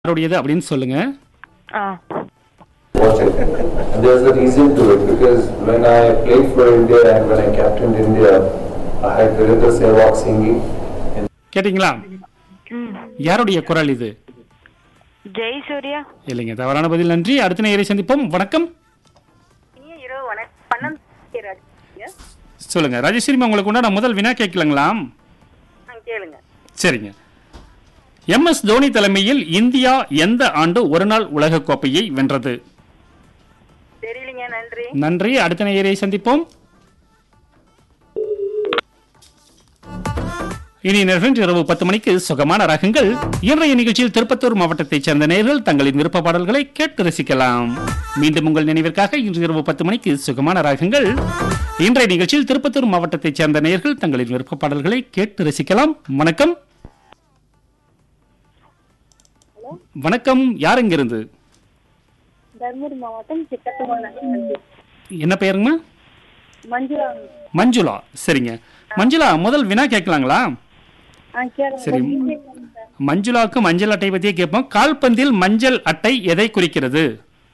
யாருடையது அப்படின்னு சொல்லுங்க ஆ watch it. And there's a reason to it because when I played for India and when I captained India, I had Virendra Sehwag singing. And கேட்டிங்களா ம் யாருடைய குரல் இது ஜெய் சூர்யா இல்லைங்க தவறான பதில் நன்றி அடுத்த நேயரை சந்திப்போம் வணக்கம் இனிய இரவு வணக்கம் பணம் சொல்லுங்க ராஜேஸ்வரிமா உங்களுக்கு உண்டான முதல் வினா கேட்கலங்களா கேளுங்க சரிங்க எம் எஸ் தோனி தலைமையில் இந்தியா எந்த ஆண்டு ஒருநாள் உலகக் கோப்பையை வென்றது தெரியலங்க நன்றி நன்றி அடுத்த நேயரை சந்திப்போம் இனி நிகழ்ச்சி இரவு பத்து மணிக்கு சுகமான ரகங்கள் இன்றைய நிகழ்ச்சியில் திருப்பத்தூர் மாவட்டத்தைச் சேர்ந்த நேயர்கள் தங்களின் விருப்ப பாடல்களை கேட்டு ரசிக்கலாம் மீண்டும் உங்கள் நினைவிற்காக இன்று இரவு பத்து மணிக்கு சுகமான ராகங்கள் இன்றைய நிகழ்ச்சியில் திருப்பத்தூர் மாவட்டத்தைச் சேர்ந்த நேயர்கள் தங்களின் விருப்ப பாடல்களை கேட்டு ரசிக்கலாம் வணக்கம் வணக்கம் யார் இங்கிருந்து தர்மபுரி மாவட்டம் சித்தப்பமங்கலம் என்ன பெயருங்கம்மா மஞ்சுளா மஞ்சுளா சரிங்க மஞ்சுளா முதல் வினா கேட்கலாங்களா ஆ கேளுங்க சரி மஞ்சுளாவுக்கு மஞ்சள் அட்டை பத்தியே கேட்போம் கால்பந்தில் மஞ்சள் அட்டை எதை குறிக்கிறது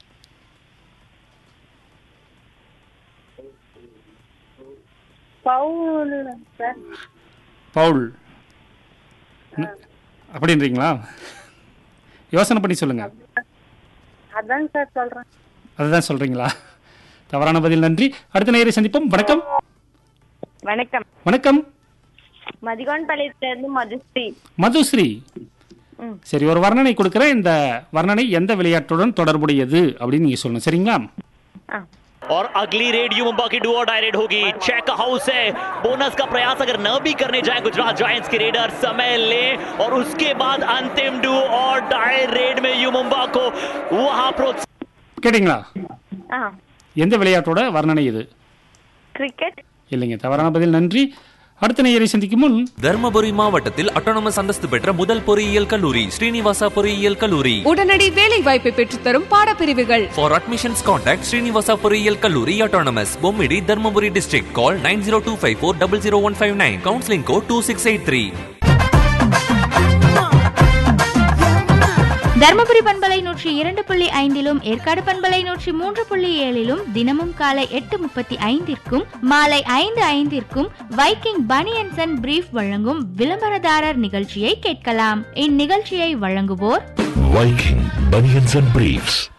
பவுல் சார் பவுல் ந- அப்படின்றீங்களா யோசனை பண்ணி சொல்லுங்க அதாங்க சார் சொல்றேன் அதுதான் சொல்றீங்களா தவறான பதில் நன்றி அடுத்த நேரை சந்திப்போம் வணக்கம் வணக்கம் வணக்கம் மதிகோன் பாளையத்துல இருந்து மதுஸ்ரீ மதுஸ்ரீ ம். சரி ஒரு வர்ணனை கொடுக்குறேன் இந்த வர்ணனை எந்த விளையாட்டுடன் தொடர்புடையது அப்படின்னு நீங்க சொல்லணும் சரிங்களா ஆ और अगली रेड युमुंबा की डू और डाई रेड होगी चेक हाउस है बोनस का प्रयास अगर न भी करने जाए गुजरात जायंट्स के रेडर समय ले और उसके बाद अंतिम डू और डाई रेड में युमुंबा को वहां प्रोत्साहन கேட்டிங்களா ஆ எந்த விளையாட்டோட வர்ணனை இது கிரிக்கெட் இல்லைங்க தவறான பதில் நன்றி அடுத்த நேயரை சந்திக்கும் முன் தர்மபுரி மாவட்டத்தில் அட்டானமஸ் அந்தஸ்து பெற்ற முதல் பொறியியல் கல்லூரி ஸ்ரீனிவாசா பொறியியல் கல்லூரி உடனடி வேலை வாய்ப்பை பெற்றுத்தரும் பாடப்பிரிவுகள் For admissions contact Srinivasa பொறியியல் கல்லூரி autonomous Bommidi Dharmapuri district call 9025400159 counseling code 2683 Dharmapuri பண்பலை நூற்றி இரண்டு புள்ளி ஐந்திலும் ஏற்காடு பண்பலை நூற்றி மூன்று புள்ளி ஏழிலும் தினமும் காலை எட்டு முப்பத்தி ஐந்திற்கும் மாலை ஐந்து ஐந்திற்கும் வைக்கிங் பனியன்சன் அண்ட் பிரீஃப் வழங்கும் விளம்பரதாரர் நிகழ்ச்சியை கேட்கலாம் இந்நிகழ்ச்சியை வழங்குவோர் Viking Bunions and Briefs.